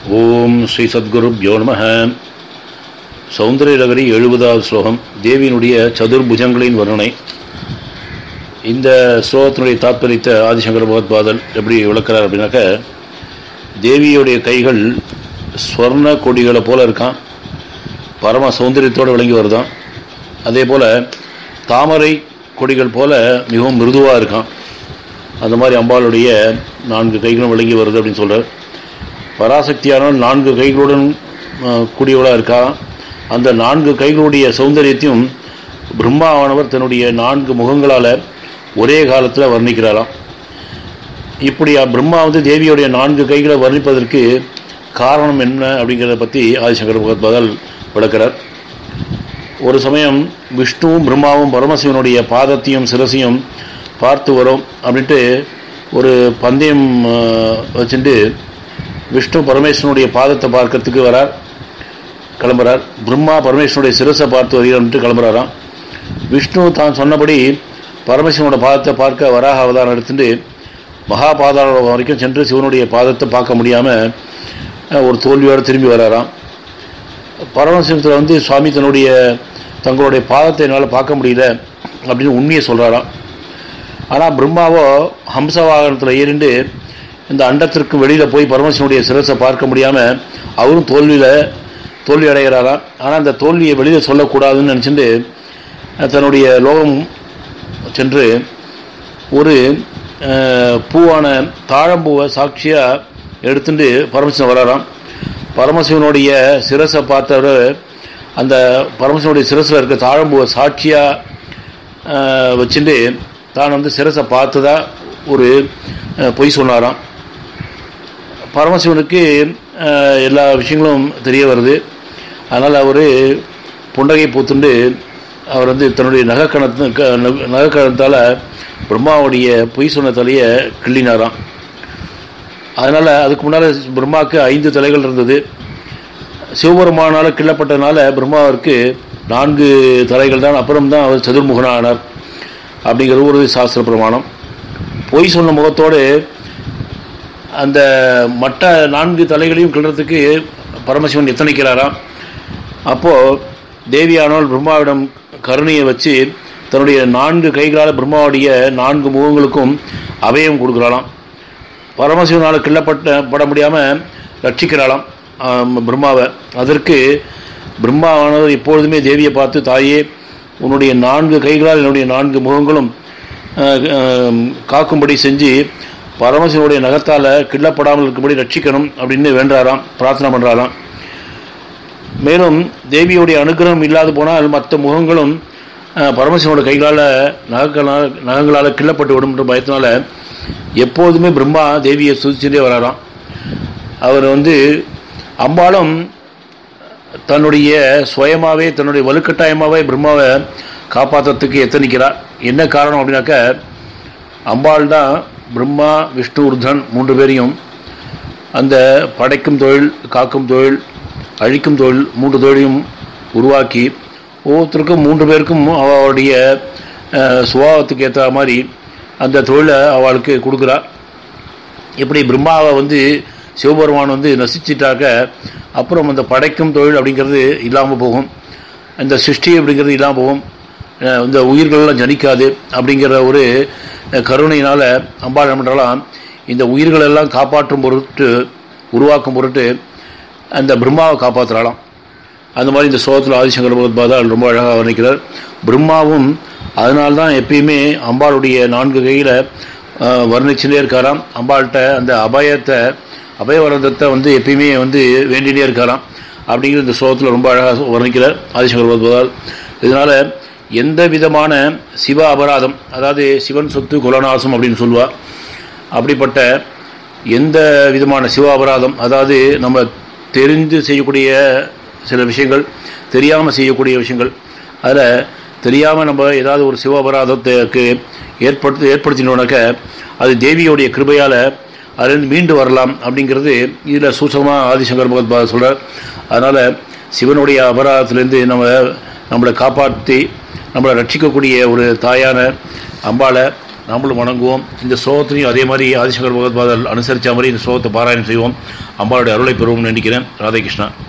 ஓம் ஸ்ரீ சத்குருப்யோ நம சௌந்தரியலகரி எழுபதாவது ஸ்லோகம் தேவியினுடைய சதுர்புஜங்களின் வர்ணனை இந்த ஸ்லோகத்தினுடைய தாத்பரியத்தை ஆதிசங்கர பகவத்பாதல் எப்படி விளக்குறார் அப்படின்னாக்க தேவியுடைய கைகள் ஸ்வர்ண கொடிகளை போல இருக்கான் பரம சௌந்தரியத்தோடு விளங்கி வருதான் அதே போல் தாமரை கொடிகள் போல மிகவும் மிருதுவாக இருக்கான் அந்த மாதிரி அம்பாளுடைய நான்கு கைகளும் விளங்கி வருது அப்படின்னு சொல்கிறார் பராசக்தியானவள் நான்கு கைகளுடன் கூடியவளாக இருக்கா அந்த நான்கு கைகளுடைய சௌந்தரியத்தையும் பிரம்மாவானவர் தன்னுடைய நான்கு முகங்களால் ஒரே காலத்தில் வர்ணிக்கிறாராம் இப்படி பிரம்மா வந்து தேவியுடைய நான்கு கைகளை வர்ணிப்பதற்கு காரணம் என்ன அப்படிங்கிறத பற்றி ஆதிசங்கர் பகவத்பாதால் விளக்கிறார் ஒரு சமயம் விஷ்ணுவும் பிரம்மாவும் பரமசிவனுடைய பாதத்தையும் சிரசையும் பார்த்து வரும் அப்படின்ட்டு ஒரு பந்தயம் வச்சுட்டு விஷ்ணு பரமேஸ்வரனுடைய பாதத்தை பார்க்கறதுக்கு வரார் கிளம்புறார் பிரம்மா பரமேஸ்வரனுடைய சிரசை பார்த்து வருகிறார்ன்ட்டு கிளம்புறாராம் விஷ்ணு தான் சொன்னபடி பரமேஸ்வரனோட பாதத்தை பார்க்க வராக அவதாரம் எடுத்துட்டு மகாபாதாளம் வரைக்கும் சென்று சிவனுடைய பாதத்தை பார்க்க முடியாமல் ஒரு தோல்வியோடு திரும்பி வராராம் பரமசிவத்தில் வந்து சுவாமி தன்னுடைய தங்களுடைய பாதத்தை என்னால் பார்க்க முடியல அப்படின்னு உண்மையை சொல்கிறாராம் ஆனால் பிரம்மாவோ ஹம்ச வாகனத்தில் ஏறிண்டு இந்த அண்டத்திற்கு வெளியில் போய் பரமசிவனுடைய சிரசை பார்க்க முடியாமல் அவரும் தோல்வியில் தோல்வி அடைகிறாராம் ஆனால் அந்த தோல்வியை வெளியில் சொல்லக்கூடாதுன்னு நினச்சிட்டு தன்னுடைய லோகம் சென்று ஒரு பூவான தாழம்பூவை சாட்சியாக எடுத்துட்டு பரமசிவன் வராராம் பரமசிவனுடைய சிரசை பார்த்தவர் அந்த பரமசிவனுடைய சிரசில் இருக்க தாழம்பூவை சாட்சியாக வச்சுட்டு தான் வந்து சிரசை பார்த்ததா ஒரு பொய் சொன்னாராம் பரமசிவனுக்கு எல்லா விஷயங்களும் தெரிய வருது அதனால் அவர் புண்டகை பூத்துண்டு அவர் வந்து தன்னுடைய நகைக்கணத்து நகைக்கணத்தால் பிரம்மாவுடைய பொய் சொன்ன தலையை கிள்ளினாராம் அதனால் அதுக்கு முன்னால் பிரம்மாவுக்கு ஐந்து தலைகள் இருந்தது சிவபெருமானால் கிள்ளப்பட்டதுனால பிரம்மாவிற்கு நான்கு தலைகள் தான் அப்புறம் தான் அவர் சதுர்முகனாக ஆனார் அப்படிங்கிறது ஒரு சாஸ்திர பிரமாணம் பொய் சொன்ன முகத்தோடு அந்த மற்ற நான்கு தலைகளையும் கிளறதுக்கு பரமசிவன் எத்தனைக்கிறாராம் அப்போது தேவியானவள் பிரம்மாவிடம் கருணையை வச்சு தன்னுடைய நான்கு கைகளால் பிரம்மாவுடைய நான்கு முகங்களுக்கும் அபயம் கொடுக்குறாளாம் பரமசிவனால் கிள்ளப்பட்ட பட முடியாமல் ரட்சிக்கிறாளாம் பிரம்மாவை அதற்கு பிரம்மாவானவர் எப்பொழுதுமே தேவியை பார்த்து தாயே உன்னுடைய நான்கு கைகளால் என்னுடைய நான்கு முகங்களும் காக்கும்படி செஞ்சு பரமசிவனுடைய நகத்தால் கிள்ளப்படாமல் இருக்கும்படி ரட்சிக்கணும் அப்படின்னு வேண்டாராம் பிரார்த்தனை பண்ணுறாராம் மேலும் தேவியுடைய அனுகிரகம் இல்லாது போனால் மற்ற முகங்களும் பரமசிவனோட கைகளால் நகங்களால் நகங்களால் கிள்ளப்பட்டு விடும்ன்ற பயத்தினால எப்போதுமே பிரம்மா தேவியை சுதிச்சுட்டே வராராம் அவர் வந்து அம்பாலும் தன்னுடைய சுயமாகவே தன்னுடைய வலுக்கட்டாயமாகவே பிரம்மாவை காப்பாற்றுறதுக்கு எத்தனிக்கிறார் என்ன காரணம் அப்படின்னாக்க அம்பாள் தான் பிரம்மா விஷ்ணு உருதன் மூன்று பேரையும் அந்த படைக்கும் தொழில் காக்கும் தொழில் அழிக்கும் தொழில் மூன்று தொழிலையும் உருவாக்கி ஒவ்வொருத்தருக்கும் மூன்று பேருக்கும் அவளுடைய சுபாவத்துக்கு ஏற்ற மாதிரி அந்த தொழிலை அவளுக்கு கொடுக்குறா இப்படி பிரம்மாவை வந்து சிவபெருமான் வந்து நசிச்சிட்டாக்க அப்புறம் அந்த படைக்கும் தொழில் அப்படிங்கிறது இல்லாமல் போகும் அந்த சிருஷ்டி அப்படிங்கிறது இல்லாமல் போகும் இந்த உயிர்களெல்லாம் ஜனிக்காது அப்படிங்கிற ஒரு கருணையினால் அம்பாள் என்ன பண்ணுறாலாம் இந்த உயிர்களெல்லாம் காப்பாற்றும் பொருட்டு உருவாக்கும் பொருட்டு அந்த பிரம்மாவை காப்பாற்றுறாளாம் அந்த மாதிரி இந்த சோகத்தில் ஆதிசங்கர் பகவத்பாதால் ரொம்ப அழகாக வர்ணிக்கிறார் பிரம்மாவும் அதனால்தான் எப்பயுமே அம்பாளுடைய நான்கு கையில் வர்ணிச்சுட்டே இருக்காராம் அம்பாள்கிட்ட அந்த அபயத்தை அபயவரதத்தை வந்து எப்பயுமே வந்து வேண்டிகிட்டே இருக்காராம் அப்படிங்கிற இந்த சோகத்தில் ரொம்ப அழகாக வர்ணிக்கிறார் ஆதிசங்கர் பகவத்பாதால் இதனால் எந்த விதமான சிவ அபராதம் அதாவது சிவன் சொத்து குலநாசம் அப்படின்னு சொல்லுவாள் அப்படிப்பட்ட எந்த விதமான சிவ அபராதம் அதாவது நம்ம தெரிந்து செய்யக்கூடிய சில விஷயங்கள் தெரியாமல் செய்யக்கூடிய விஷயங்கள் அதில் தெரியாமல் நம்ம ஏதாவது ஒரு சிவ அபராதத்துக்கு ஏற்படுத்தி ஏற்படுத்தினோனாக்க அது தேவியோடைய கிருபையால் அதுலேருந்து மீண்டு வரலாம் அப்படிங்கிறது இதில் சூசகமாக ஆதிசங்கர் பகவத் சொல்கிறார் அதனால் சிவனுடைய அபராதத்திலேருந்து நம்ம நம்மளை காப்பாற்றி நம்மளை ரட்சிக்கக்கூடிய ஒரு தாயான அம்பாளை நம்மளும் வணங்குவோம் இந்த ஸ்லோகத்திலையும் அதே மாதிரி ஆதிசங்கர் பகவத்பாதல் அனுசரித்த மாதிரி இந்த ஸ்லோகத்தை பாராயணம் செய்வோம் அம்பாளுடைய அருளை பெறுவோம்னு நினைக்கிறேன் ராதே கிருஷ்ணா